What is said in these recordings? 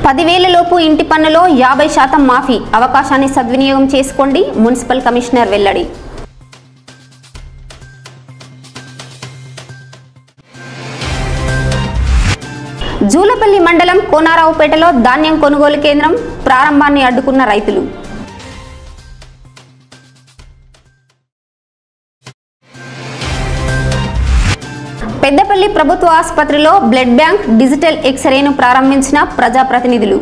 పదివేలలోపు ఇంటి పన్నులో యాభై శాతం మాఫీ అవకాశాన్ని సద్వినియోగం చేసుకోండి మున్సిపల్ కమిషనర్ వెల్లడి జూలపల్లి మండలం కోనారావుపేటలో ధాన్యం కొనుగోలు కేంద్రం ప్రారంభాన్ని అడ్డుకున్న రైతులు పెద్దపల్లి ప్రభుత్వ ఆసుపత్రిలో బ్లడ్ బ్యాంక్ డిజిటల్ ఎక్స్రేను ప్రారంభించిన ప్రజాప్రతినిధులు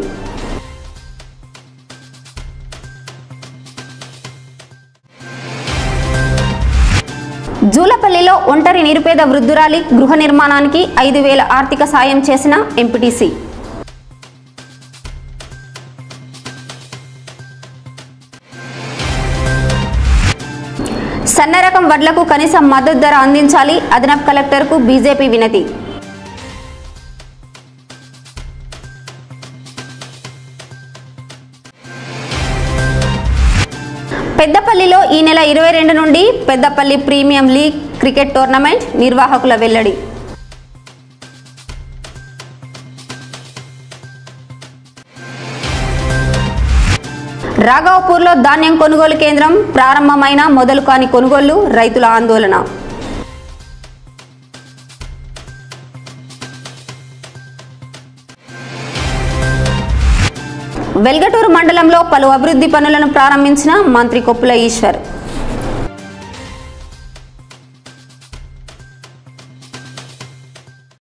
జూలపల్లిలో ఒంటరి నిరుపేద వృద్ధురాలి గృహ నిర్మాణానికి ఐదు వేల ఆర్థిక సాయం చేసిన ఎంపీటీసీ సన్న రకం వడ్లకు కనీస మద్దతు ధర అందించాలి అదనపు కలెక్టర్కు బీజేపీ వినతి పెద్దపల్లిలో ఈ నెల ఇరవై రెండు నుండి Peddapalli premium league cricket tournament నిర్వాహకుల వెల్లడి రాఘవపూర్లో ధాన్యం కొనుగోలు కేంద్రం ప్రారంభమైన మొదలు కాని కొనుగోళ్లు రైతుల ఆందోళన వెల్గటూరు మండలంలో పలు అభివృద్ధి పనులను ప్రారంభించిన మంత్రి కొప్పుల ఈశ్వర్